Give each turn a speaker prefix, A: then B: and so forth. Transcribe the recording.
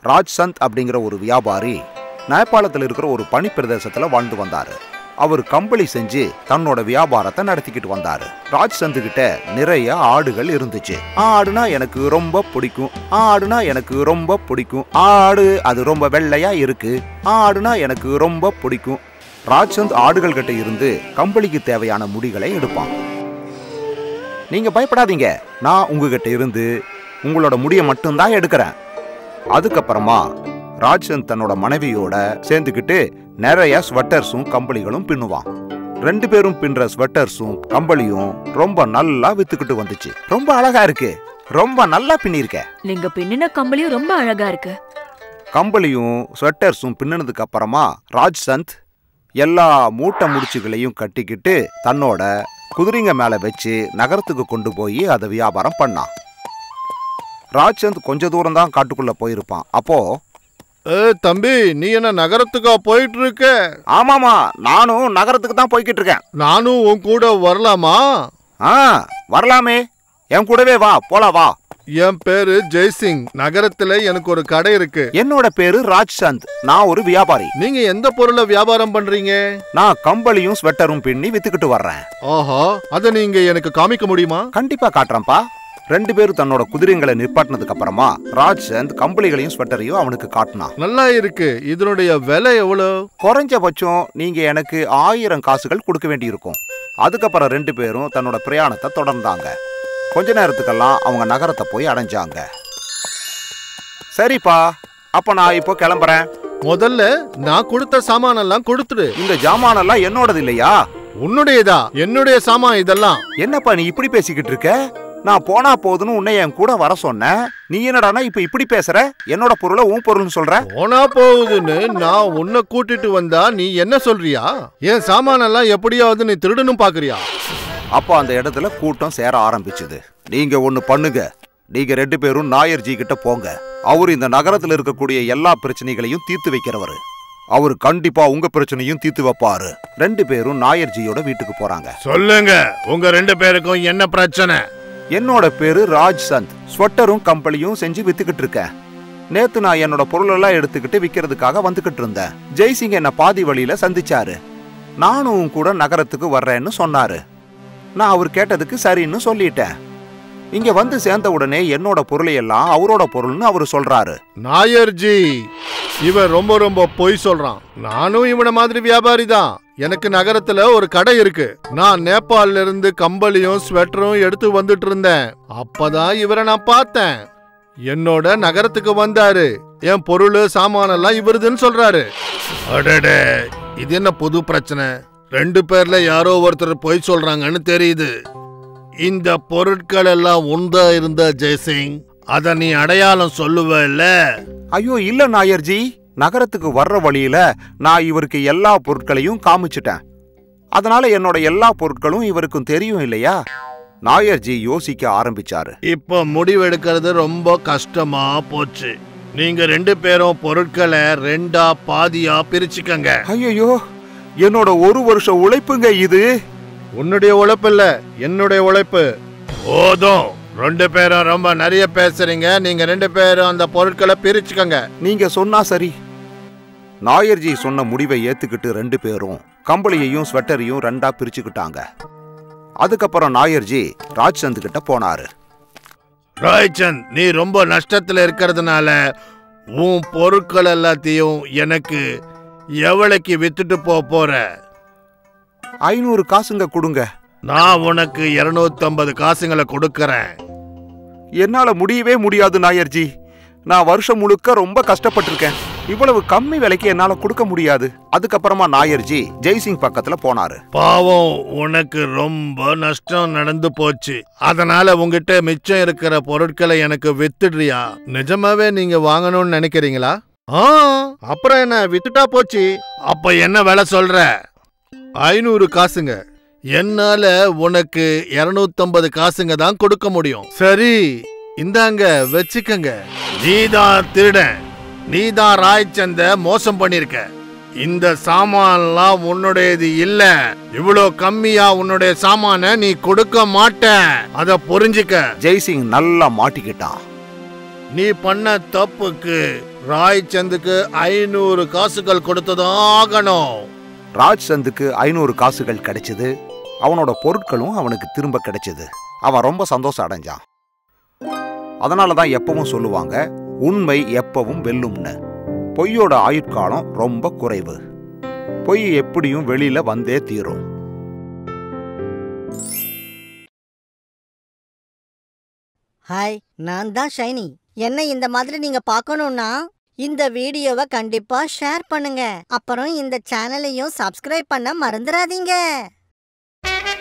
A: ராஜ்சந்த் அப்படிங்கிற ஒரு வியாபாரி நேபாளத்தில் இருக்கிற ஒரு பனி பிரதேசத்துல வாழ்ந்து வந்தாரு அவர் கம்பளி செஞ்சு தன்னோட வியாபாரத்தை நடத்திக்கிட்டு வந்தாரு ராஜ்சந்த் கிட்ட நிறைய ஆடுகள் இருந்துச்சு ஆடுனா எனக்கு ரொம்ப பிடிக்கும் ஆடுனா எனக்கு ரொம்ப பிடிக்கும் ஆடு அது ரொம்ப வெள்ளையா இருக்கு ஆடுனா எனக்கு ரொம்ப பிடிக்கும் ராஜ்சந்த் ஆடுகள் கிட்ட இருந்து கம்பளிக்கு தேவையான முடிகளை எடுப்பான் நீங்க பயப்படாதீங்க நான் உங்ககிட்ட இருந்து உங்களோட முடியை மட்டும்தான் எடுக்கிறேன் அதுக்கப்புறமா ராஜ்சந்த் தன்னோட மனைவியோட சேர்ந்துக்கிட்டு நிறைய ஸ்வெட்டர்ஸும் கம்பளிகளும் பின்னுவான் ரெண்டு பேரும் பின்னுற ஸ்வெட்டர்ஸும் கம்பளியும் ரொம்ப நல்லா வித்துக்கிட்டு வந்துச்சு ரொம்ப அழகா இருக்கு ரொம்ப நல்லா பின்னிருக்க
B: நீங்க பின்னின கம்பளியும் ரொம்ப அழகா இருக்கு
A: கம்பளியும் ஸ்வெட்டர்ஸும் பின்னினதுக்கு அப்புறமா ராஜ்சந்த் எல்லா மூட்டை முடிச்சுகளையும் கட்டிக்கிட்டு தன்னோட குதிரைங்க மேல வச்சு நகரத்துக்கு கொண்டு போய் அதை வியாபாரம் பண்ணான் ராஜ்சந்த் கொஞ்ச தூரம் தான் காட்டுக்குள்ள போயிருப்பான் அப்போ
C: ஏ தம்பி நீ என்ன நகரத்துக்கா போயிட்டு இருக்க
A: ஆமாமா நானும் நகரத்துக்கு தான் போய்கிட்டு இருக்கேன்
C: நானும் உன் கூட வரலாமா
A: ஆ வரலாமே என் கூடவே வா போலாம் வா
C: என் பேரு ஜெய்சிங் நகரத்துல எனக்கு ஒரு கடை இருக்கு
A: என்னோட பேரு ராஜ்சந்த் நான் ஒரு வியாபாரி
C: நீங்க எந்த பொருளை வியாபாரம் பண்றீங்க
A: நான் கம்பளியும் ஸ்வெட்டரும் பின்னி வித்துக்கிட்டு வர்றேன்
C: ஆஹா அத நீங்க எனக்கு காமிக்க முடியுமா
A: கண்டிப்பா காட்டுறேன்ப்பா ரெண்டு பேரும் தன்னோட குதிரைங்களை நிப்பாட்டினதுக்கு அப்புறமா ராஜ்சந்த் கம்பளிகளையும் ஸ்வெட்டரையும் அவனுக்கு காட்டினான்
C: நல்லா இருக்கு இதனுடைய விலை எவ்வளவு
A: குறைஞ்சபட்சம் நீங்க எனக்கு ஆயிரம் காசுகள் கொடுக்க வேண்டியிருக்கும் அதுக்கப்புறம் ரெண்டு பேரும் தன்னோட பிரயாணத்தை தொடர்ந்தாங்க கொஞ்ச நேரத்துக்கெல்லாம் அவங்க நகரத்தை போய் அடைஞ்சாங்க சரிப்பா அப்ப நான் இப்போ கிளம்புறேன்
C: முதல்ல நான் கொடுத்த சாமானெல்லாம் கொடுத்துடு
A: இந்த ஜாமானெல்லாம் என்னோடது இல்லையா
C: உன்னுடையதா என்னுடைய சாமான் இதெல்லாம்
A: என்னப்பா நீ இப்படி பேசிக்கிட்டு இருக்க நான் போனா போதுன்னு உன்னை என் கூட வர சொன்னேன் நீ என்னடானா இப்ப இப்படி பேசுற என்னோட பொருளை உன் பொருள்னு சொல்ற
C: போனா போகுதுன்னு நான் உன்னை கூட்டிட்டு வந்தா நீ என்ன சொல்றியா என் சாமானெல்லாம் எப்படியாவது நீ திருடணும் பாக்குறியா
A: அப்போ அந்த இடத்துல கூட்டம் சேர ஆரம்பிச்சது நீங்க ஒண்ணு பண்ணுங்க நீங்க ரெண்டு பேரும் நாயர்ஜி கிட்ட போங்க அவர் இந்த நகரத்துல இருக்கக்கூடிய எல்லா பிரச்சனைகளையும் தீர்த்து வைக்கிறவர் அவர் கண்டிப்பா உங்க பிரச்சனையும் தீர்த்து வைப்பாரு ரெண்டு பேரும் நாயர்ஜியோட வீட்டுக்கு போறாங்க
C: சொல்லுங்க உங்க ரெண்டு பேருக்கும் என்ன பிரச்சனை
A: என்னோட பேரு ராஜ் சந்த் ஸ்வெட்டரும் கம்பளியும் செஞ்சு வித்துக்கிட்டு இருக்கேன் நேத்து நான் என்னோட பொருளெல்லாம் எடுத்துக்கிட்டு விக்கிறதுக்காக வந்துகிட்டு இருந்தேன் ஜெய்சிங் என்ன பாதி வழியில சந்திச்சாரு நானும் உன் கூட நகரத்துக்கு வர்றேன்னு சொன்னாரு நான் அவர் கேட்டதுக்கு சரின்னு சொல்லிட்டேன் இங்க வந்து சேர்ந்த உடனே என்னோட பொருளை எல்லாம் அவரோட பொருள்னு அவர் சொல்றாரு
C: நாயர்ஜி இவன் ரொம்ப ரொம்ப பொய் சொல்றான் நானும் இவன மாதிரி வியாபாரி தான் எனக்கு நகரத்துல ஒரு கடை இருக்கு நான் நேபாள்ல இருந்து கம்பளியும் ஸ்வெட்டரும் எடுத்து வந்துட்டு இருந்தேன் அப்பதான் இவரை நான் பார்த்தேன் என்னோட நகரத்துக்கு வந்தாரு என் பொருள் சாமானெல்லாம் இவருதுன்னு சொல்றாரு அடடே இது என்ன புது பிரச்சனை ரெண்டு பேர்ல யாரோ ஒருத்தர் பொய் சொல்றாங்கன்னு தெரியுது இந்த பொருட்கள் எல்லாம் உண்டா இருந்த ஜெய்சிங் அத நீ அடையாளம் சொல்லுவ இல்ல
A: ஐயோ இல்ல நாயர்ஜி நகரத்துக்கு வர்ற வழியில நான் இவருக்கு எல்லா பொருட்களையும் காமிச்சிட்டேன் அதனால என்னோட எல்லா பொருட்களும் இவருக்கும் தெரியும் இல்லையா நாயர்ஜி யோசிக்க ஆரம்பிச்சாரு
C: இப்ப முடிவெடுக்கிறது ரொம்ப கஷ்டமா போச்சு நீங்க ரெண்டு பேரும் பொருட்களை ரெண்டா பாதியா பிரிச்சுக்கங்க
A: ஐயோ என்னோட ஒரு வருஷம் உழைப்புங்க இது
C: உன்னுடைய உழைப்பு இல்ல என்னுடைய உழைப்பு போதும் ரெண்டு பேரும் ரொம்ப நிறைய பேசுறீங்க நீங்க ரெண்டு பேரும் அந்த பொருட்களை பிரிச்சுக்கங்க
A: நீங்க சொன்னா சரி நாயர்ஜி சொன்ன முடிவை ஏத்துக்கிட்டு ரெண்டு பேரும் கம்பளியையும் ஸ்வெட்டரையும் ரெண்டா பிரிச்சுக்கிட்டாங்க அதுக்கப்புறம் நாயர்ஜி ராஜ்சந்த் கிட்ட போனாரு
C: ராய்சந்த் நீ ரொம்ப நஷ்டத்துல இருக்கிறதுனால உன் பொருட்கள் எல்லாத்தையும் எனக்கு எவ்வளைக்கு வித்துட்டு போக போற
A: ஐநூறு காசுங்க கொடுங்க
C: நான் உனக்கு 250 காசுங்களை கொடுக்கறேன்
A: என்னால முடியவே முடியாது நாயர்ஜி நான் வருஷம் முழுக்க ரொம்ப கஷ்டப்பட்டிருக்கேன் இவ்வளவு கம்மி விலைக்கு என்னால கொடுக்க முடியாது அதுக்கப்புறமா நாயர்ஜி ஜெய்சிங் பக்கத்துல போனாரு
C: பாவம் உனக்கு ரொம்ப நஷ்டம் நடந்து போச்சு அதனால உங்ககிட்ட மிச்சம் இருக்கிற பொருட்களை எனக்கு வித்துடுறியா நிஜமாவே நீங்க வாங்கணும்னு நினைக்கிறீங்களா ஆ அப்புறம் என்ன வித்துட்டா போச்சு அப்ப என்ன விலை சொல்ற ஐநூறு காசுங்க என்னால உனக்கு 250 காசுங்க தான் கொடுக்க முடியும் சரி இந்தாங்க வச்சுக்கங்க நீதான் திருடன் நீதான் ராய்ச்சந்த மோசம் பண்ணிருக்க இந்த சாமான்லாம் உன்னுடையது இல்ல இவ்வளோ கம்மியா உன்னுடைய சாமான நீ கொடுக்க மாட்ட அத புரிஞ்சுக்க
A: ஜெய்சிங் நல்லா மாட்டிக்கிட்டான்
C: நீ பண்ண தப்புக்கு ராய் சந்துக்கு ஐநூறு காசுகள் கொடுத்துதான் ஆகணும்
A: ராஜ் சந்துக்கு ஐநூறு காசுகள் கிடைச்சது அவனோட பொருட்களும் அவனுக்கு திரும்ப கிடைச்சது அவன் ரொம்ப சந்தோஷம் அடைஞ்சான் அதனால தான் எப்பவும் சொல்லுவாங்க உண்மை எப்பவும் வெல்லும்னு பொய்யோட ஆயுட்காலம் ரொம்ப குறைவு பொய் எப்படியும் வெளியில வந்தே தீரும்
D: ஹாய் நான் தான் ஷைனி என்ன இந்த மாதிரி நீங்க பார்க்கணும்னா இந்த வீடியோவை கண்டிப்பா ஷேர் பண்ணுங்க அப்புறம் இந்த சேனலையும் சப்ஸ்கிரைப் பண்ண மறந்துடாதீங்க